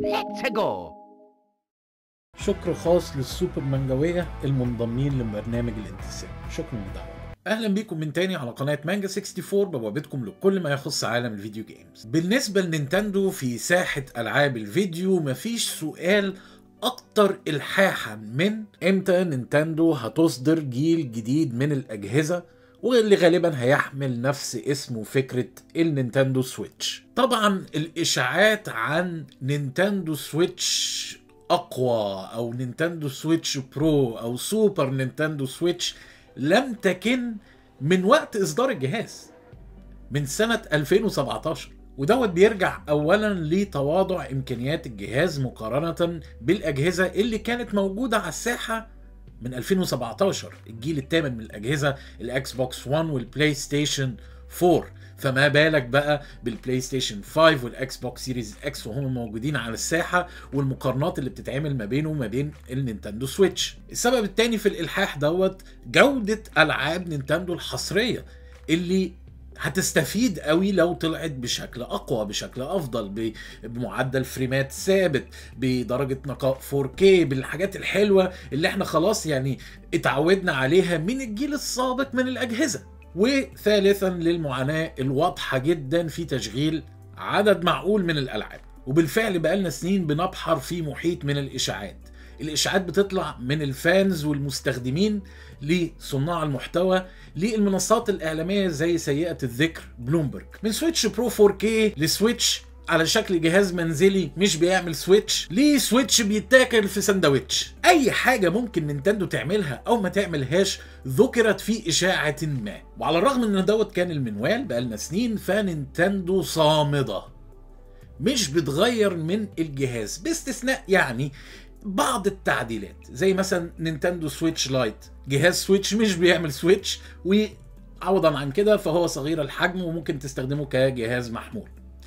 Let's go! شكر خاص للسوبر مانجاوية المنضمين لبرنامج الانتساب شكرا لدعوتكم اهلا بيكم من تاني على قناه مانجا 64 بوابتكم لكل ما يخص عالم الفيديو جيمز بالنسبه لنينتندو في ساحه العاب الفيديو مفيش سؤال اكتر الحاحا من امتى نينتندو هتصدر جيل جديد من الاجهزه واللي غالبا هيحمل نفس اسم وفكره النينتندو سويتش طبعا الاشاعات عن نينتندو سويتش اقوى او نينتندو سويتش برو او سوبر نينتندو سويتش لم تكن من وقت اصدار الجهاز من سنة 2017 ودوت بيرجع اولا لتواضع امكانيات الجهاز مقارنة بالاجهزة اللي كانت موجودة على الساحة من 2017 الجيل الثامن من الاجهزة الاكس بوكس 1 والبلاي ستيشن 4 فما بالك بقى بالبلاي ستيشن 5 والاكس بوكس سيريز اكس وهم موجودين على الساحه والمقارنات اللي بتتعمل ما بينه وما بين النينتندو سويتش السبب الثاني في الالحاح دوت جوده العاب نينتندو الحصريه اللي هتستفيد قوي لو طلعت بشكل اقوى بشكل افضل بمعدل فريمات ثابت بدرجه نقاء 4K بالحاجات الحلوه اللي احنا خلاص يعني اتعودنا عليها من الجيل السابق من الاجهزه وثالثا للمعاناة الواضحة جدا في تشغيل عدد معقول من الألعاب وبالفعل بقالنا سنين بنبحر في محيط من الإشاعات الإشاعات بتطلع من الفانز والمستخدمين لصناع المحتوى للمنصات الإعلامية زي سيئة الذكر بلومبرج من سويتش برو 4K لسويتش على شكل جهاز منزلي مش بيعمل سويتش ليه سويتش بيتاكل في سندوتش اي حاجه ممكن نينتندو تعملها او ما تعملهاش ذكرت في اشاعه ما وعلى الرغم ان دوت كان المنوال بقالنا سنين فنينتندو صامده مش بتغير من الجهاز باستثناء يعني بعض التعديلات زي مثلا نينتندو سويتش لايت جهاز سويتش مش بيعمل سويتش وعوضا عن كده فهو صغير الحجم وممكن تستخدمه كجهاز محمول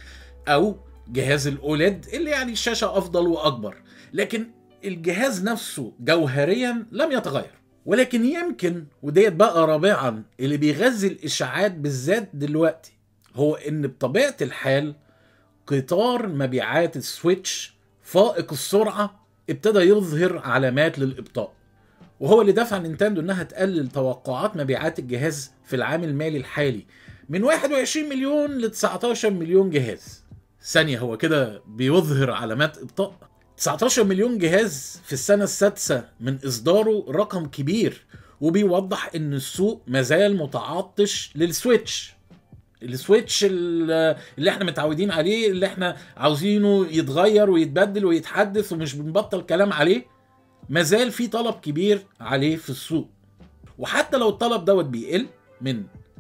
او جهاز الاوليد اللي يعني الشاشه افضل واكبر لكن الجهاز نفسه جوهريا لم يتغير ولكن يمكن وديت بقى رابعا اللي بيغذي الاشاعات بالذات دلوقتي هو ان بطبيعه الحال قطار مبيعات السويتش فائق السرعه ابتدى يظهر علامات للابطاء وهو اللي دفع نينتندو انها تقلل توقعات مبيعات الجهاز في العام المالي الحالي من 21 مليون ل 19 مليون جهاز ثانية هو كده بيظهر علامات إبطاء 19 مليون جهاز في السنة السادسة من إصداره رقم كبير وبيوضح إن السوق مازال متعطش للسويتش السويتش اللي احنا متعودين عليه اللي احنا عاوزينه يتغير ويتبدل ويتحدث ومش بنبطل كلام عليه مازال في طلب كبير عليه في السوق وحتى لو الطلب دوت بيقل من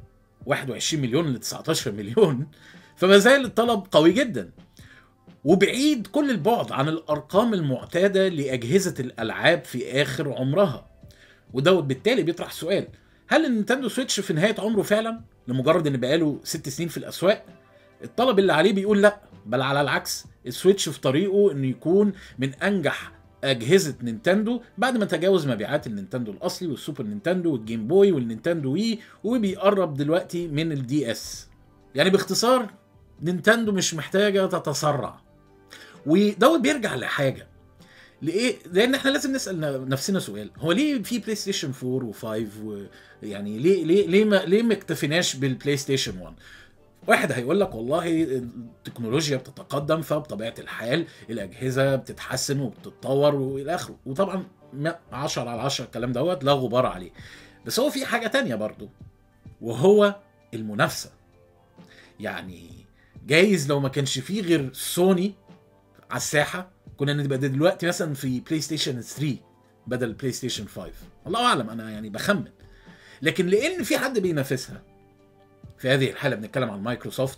21 مليون ل 19 مليون فما زال الطلب قوي جدا وبعيد كل البعد عن الارقام المعتاده لاجهزه الالعاب في اخر عمرها ودوت بالتالي بيطرح سؤال هل النينتندو سويتش في نهايه عمره فعلا لمجرد ان بقاله ست سنين في الاسواق الطلب اللي عليه بيقول لا بل على العكس السويتش في طريقه انه يكون من انجح اجهزه نينتندو بعد ما تجاوز مبيعات النينتندو الاصلي والسوبر نينتندو والجيم بوي والنينتندو وي وبيقرب دلوقتي من الدي اس يعني باختصار نينتندو مش محتاجه تتسرع ودوت بيرجع لحاجه ليه؟ لان احنا لازم نسال نفسنا سؤال هو ليه في بلاي ستيشن 4 و5 و... يعني ليه ليه ليه ما ليه ما اكتفيناش بالبلاي ستيشن 1 واحد هيقول لك والله التكنولوجيا بتتقدم فبطبيعه الحال الاجهزه بتتحسن وبتتطور والى اخره وطبعا 10 على 10 الكلام دوت لا غبار عليه بس هو في حاجه تانية برضو وهو المنافسه يعني جايز لو ما كانش فيه غير سوني على الساحه كنا نبقى دلوقتي مثلا في بلاي ستيشن 3 بدل بلاي ستيشن 5 الله اعلم انا يعني بخمن لكن لان في حد بينافسها في هذه الحاله بنتكلم عن مايكروسوفت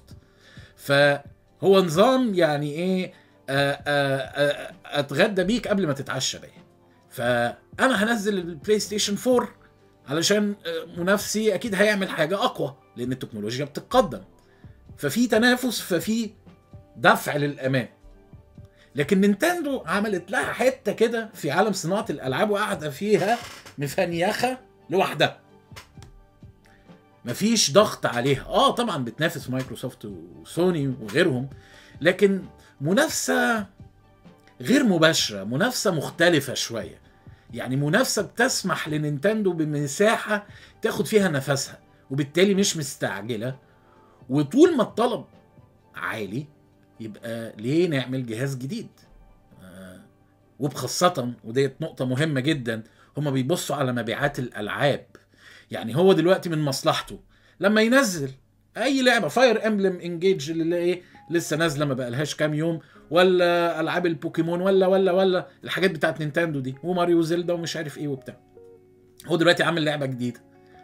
فهو نظام يعني ايه آآ آآ اتغدى بيك قبل ما تتعشى بيا فانا هنزل البلاي ستيشن 4 علشان منافسي اكيد هيعمل حاجه اقوى لان التكنولوجيا بتتقدم ففي تنافس ففي دفع للامام لكن نينتندو عملت لها حته كده في عالم صناعه الالعاب وقاعده فيها مفنيخه لوحدها مفيش ضغط عليها اه طبعا بتنافس مايكروسوفت وسوني وغيرهم لكن منافسه غير مباشره منافسه مختلفه شويه يعني منافسه بتسمح لنينتندو بمساحه تاخد فيها نفسها وبالتالي مش مستعجله وطول ما الطلب عالي يبقى ليه نعمل جهاز جديد آه، وبخاصة وديت نقطة مهمة جدا هما بيبصوا على مبيعات الألعاب يعني هو دلوقتي من مصلحته لما ينزل اي لعبه فاير امبلم انجيج اللي ايه لسه نازله ما بقالهاش كام يوم ولا العاب البوكيمون ولا ولا ولا الحاجات بتاعت نينتندو دي وماريو زيلدا ومش عارف ايه وبتاع هو دلوقتي عامل لعبه جديده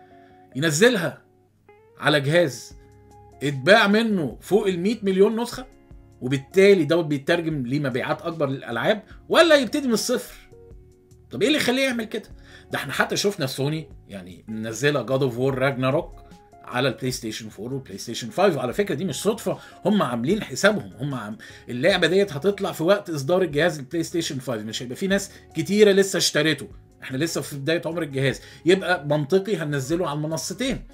ينزلها على جهاز اتباع منه فوق ال 100 مليون نسخه وبالتالي دوت بيترجم لمبيعات اكبر للالعاب ولا يبتدي من الصفر طب ايه اللي يخليه يعمل كده ده احنا حتى شفنا سوني يعني منزله جاد اوف وور راجناروك على البلاي ستيشن 4 والبلاي ستيشن 5 وعلى فكره دي مش صدفه هم عاملين حسابهم هم عم... اللعبه ديت هتطلع في وقت اصدار الجهاز البلاي ستيشن 5 مش هيبقى في ناس كتيره لسه اشتريته احنا لسه في بدايه عمر الجهاز يبقى منطقي هننزله على المنصتين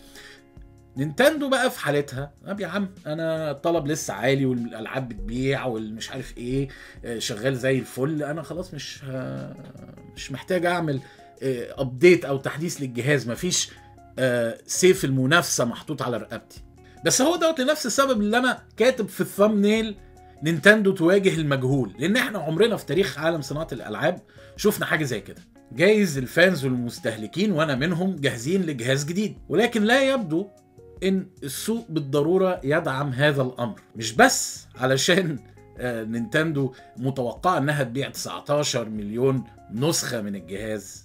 نينتندو بقى في حالتها طب يا عم انا الطلب لسه عالي والالعاب بتبيع والمش عارف ايه آه، شغال زي الفل انا خلاص مش ه... مش محتاج اعمل ابديت او تحديث للجهاز مفيش آه، سيف المنافسه محطوط على رقبتي بس هو دوت لنفس السبب اللي انا كاتب في الثامنيل نينتندو تواجه المجهول لان احنا عمرنا في تاريخ عالم صناعه الالعاب شفنا حاجه زي كده جايز الفانز والمستهلكين وانا منهم جاهزين لجهاز جديد ولكن لا يبدو ان السوق بالضروره يدعم هذا الامر مش بس علشان آه، نينتندو متوقعه انها تبيع 19 مليون نسخه من الجهاز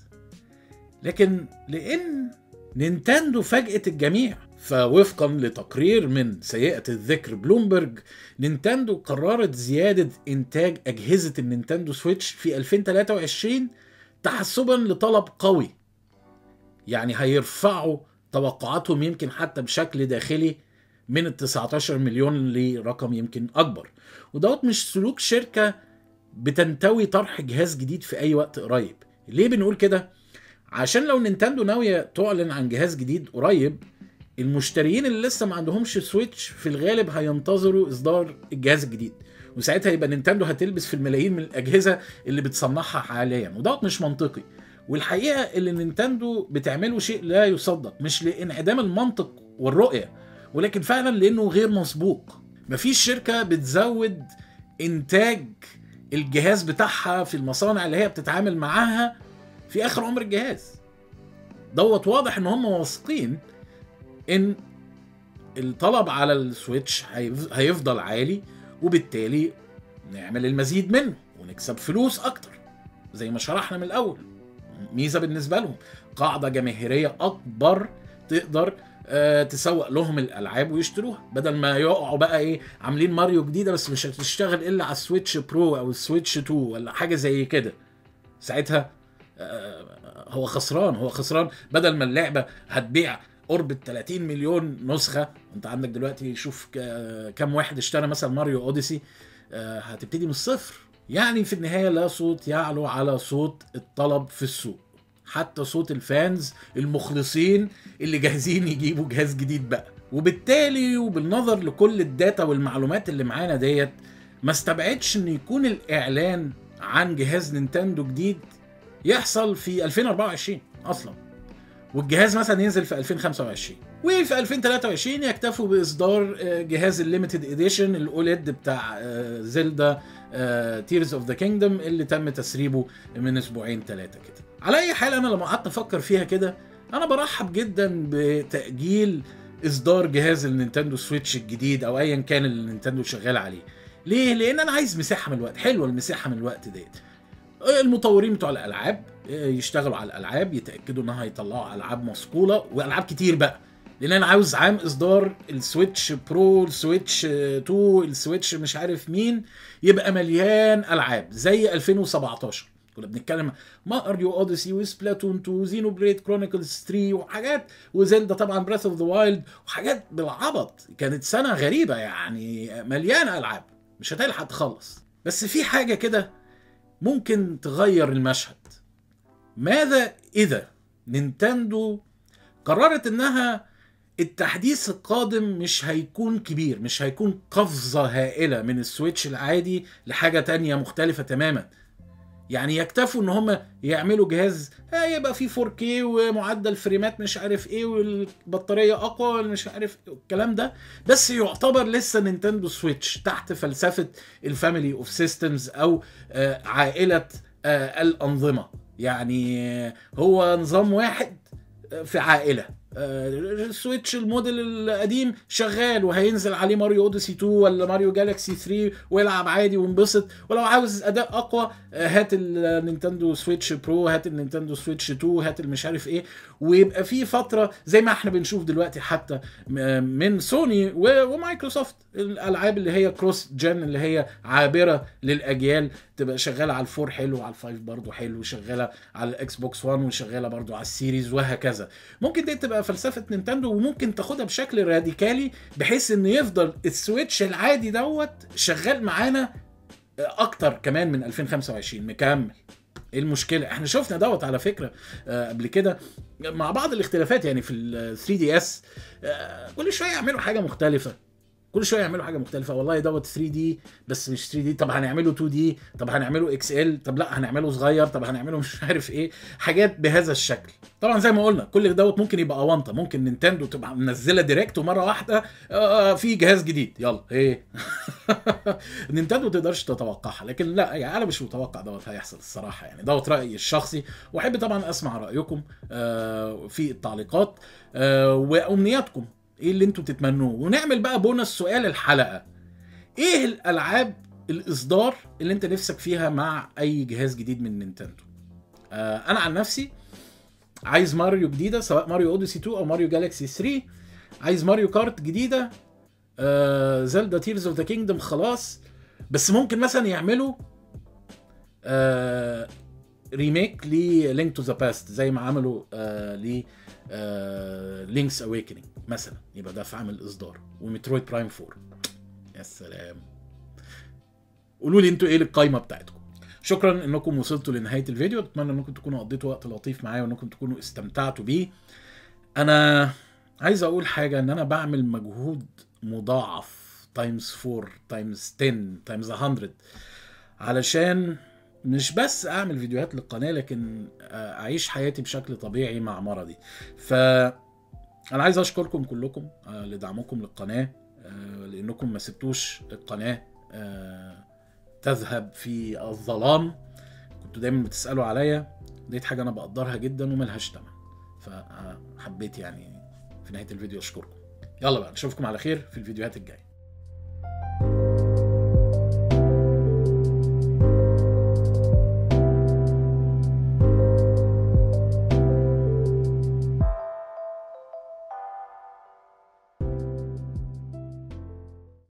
لكن لان نينتندو فاجأت الجميع فوفقا لتقرير من سيئة الذكر بلومبرج نينتندو قررت زيادة إنتاج أجهزة النينتندو سويتش في 2023 تحسبا لطلب قوي يعني هيرفعوا توقعاتهم يمكن حتى بشكل داخلي من ال 19 مليون لرقم يمكن أكبر ودوت مش سلوك شركة بتنتوي طرح جهاز جديد في أي وقت قريب ليه بنقول كده؟ عشان لو نينتندو ناويه تعلن عن جهاز جديد قريب المشتريين اللي لسه ما عندهمش سويتش في الغالب هينتظروا اصدار الجهاز الجديد وساعتها يبقى نينتندو هتلبس في الملايين من الاجهزه اللي بتصنعها حاليا وده مش منطقي والحقيقه اللي نينتندو بتعمله شيء لا يصدق مش لانعدام المنطق والرؤيه ولكن فعلا لانه غير مسبوق مفيش شركه بتزود انتاج الجهاز بتاعها في المصانع اللي هي بتتعامل معاها في اخر عمر الجهاز دوت واضح ان هم واثقين ان الطلب على السويتش هيف- هيفضل عالي وبالتالي نعمل المزيد منه ونكسب فلوس اكتر زي ما شرحنا من الاول ميزه بالنسبه لهم قاعده جماهيريه اكبر تقدر آه، تسوق لهم الالعاب ويشتروها بدل ما يقعوا بقى ايه عاملين ماريو جديده بس مش هتشتغل الا على السويتش برو او السويتش 2 ولا حاجه زي كده ساعتها آه، هو خسران هو خسران بدل ما اللعبه هتبيع قرب ال 30 مليون نسخه انت عندك دلوقتي شوف ك- كم واحد اشترى مثلا ماريو اوديسي آه، هتبتدي من الصفر يعني في النهايه لا صوت يعلو على صوت الطلب في السوق حتى صوت الفانز المخلصين اللي جاهزين يجيبوا جهاز جديد بقى وبالتالي وبالنظر لكل الداتا والمعلومات اللي معانا ديت ما استبعدش ان يكون الاعلان عن جهاز نينتندو جديد يحصل في 2024 اصلا والجهاز مثلا ينزل في 2025 وفي 2023 يكتفوا باصدار آه، جهاز الليمتد اديشن الاوليد بتاع آه، زيلدا تيرز اوف ذا كينجدم اللي تم تسريبه من اسبوعين ثلاثه كده على اي حال انا لما قعدت افكر فيها كده انا برحب جدا بتاجيل اصدار جهاز النينتندو سويتش الجديد او ايا كان اللي النينتندو شغال عليه ليه لان انا عايز مساحه من الوقت حلوه المساحه من الوقت ديت المطورين بتوع الالعاب يشتغلوا على الالعاب يتاكدوا انها هيطلعوا العاب مصقوله والعاب كتير بقى لان انا عاوز عام اصدار السويتش برو السويتش 2 السويتش مش عارف مين يبقى مليان العاب زي 2017 كنا بنتكلم ماريو اوديسي وسبلاتون 2 زينو بريد كرونيكلز 3 وحاجات وزيلدا طبعا براث اوف ذا وايلد وحاجات بالعبط كانت سنه غريبه يعني مليانه العاب مش هتلحق تخلص بس في حاجه كده ممكن تغير المشهد ماذا اذا نينتندو قررت انها التحديث القادم مش هيكون كبير مش هيكون قفزة هائلة من السويتش العادي لحاجة تانية مختلفة تماما يعني يكتفوا ان هم يعملوا جهاز آه، يبقى فيه 4K ومعدل فريمات مش عارف ايه والبطاريه اقوى مش عارف إيه الكلام ده بس يعتبر لسه نينتندو سويتش تحت فلسفه الفاميلي اوف سيستمز او آه، عائله آه، الانظمه يعني آه، هو نظام واحد آه، في عائله آه، السويتش الموديل القديم شغال وهينزل عليه ماريو اوديسي 2 ولا ماريو جالاكسي 3 ويلعب عادي وانبسط ولو عاوز اداء اقوى آه، هات النينتندو سويتش برو هات النينتندو سويتش 2 هات المش عارف ايه ويبقى في فتره زي ما احنا بنشوف دلوقتي حتى م- من سوني و- ومايكروسوفت الالعاب اللي هي كروس جن اللي هي عابره للاجيال تبقى شغاله على الفور حلو وعلى الفايف برضه حلو وشغاله على الاكس بوكس 1 وشغاله برضه على السيريز وهكذا ممكن دي تبقى فلسفه نينتندو وممكن تاخدها بشكل راديكالي بحيث ان يفضل السويتش العادي دوت شغال معانا اكتر كمان من 2025 مكمل ايه المشكله احنا شفنا دوت على فكره آه، قبل كده مع بعض الاختلافات يعني في ال 3 دي اس كل شويه يعملوا حاجه مختلفه كل شويه يعملوا حاجه مختلفه والله دوت 3 دي بس مش 3 دي طب هنعمله 2 دي طب هنعمله اكس ال طب لا هنعمله صغير طب هنعمله مش عارف ايه حاجات بهذا الشكل طبعا زي ما قلنا كل دوت ممكن يبقى اونطه ممكن نينتندو تبقى منزله ديريكت ومره واحده آه في جهاز جديد يلا ايه نينتندو تقدرش تتوقعها لكن لا يعني انا مش متوقع دوت هيحصل الصراحه يعني دوت رايي الشخصي واحب طبعا اسمع رايكم آه في التعليقات آه وامنياتكم ايه اللي انتوا تتمنوه ونعمل بقى بونص سؤال الحلقه ايه الالعاب الاصدار اللي انت نفسك فيها مع اي جهاز جديد من نينتندو آه انا عن نفسي عايز ماريو جديده سواء ماريو اوديسي 2 او ماريو جالاكسي 3 عايز ماريو كارت جديده آه زلدا تيرز اوف ذا كينجدم خلاص بس ممكن مثلا يعملوا آه ريميك للينك تو ذا باست زي ما عملوا آه ل لينكس اويكننج مثلا يبقى ده في عامل اصدار ومترويد برايم 4 يا سلام قولوا لي انتوا ايه القايمه بتاعتكم شكرا انكم وصلتوا لنهايه الفيديو اتمنى انكم تكونوا قضيتوا وقت لطيف معايا وانكم تكونوا استمتعتوا بيه انا عايز اقول حاجه ان انا بعمل مجهود مضاعف تايمز 4 تايمز 10 تايمز 100 علشان مش بس اعمل فيديوهات للقناه لكن اعيش حياتي بشكل طبيعي مع مرضي ف انا عايز اشكركم كلكم آه، لدعمكم للقناه آه، لانكم ما سبتوش القناه آه، تذهب في الظلام كنتوا دايما بتسالوا عليا ديت حاجه انا بقدرها جدا وملهاش ثمن فحبيت يعني في نهايه الفيديو اشكركم يلا بقى نشوفكم على خير في الفيديوهات الجايه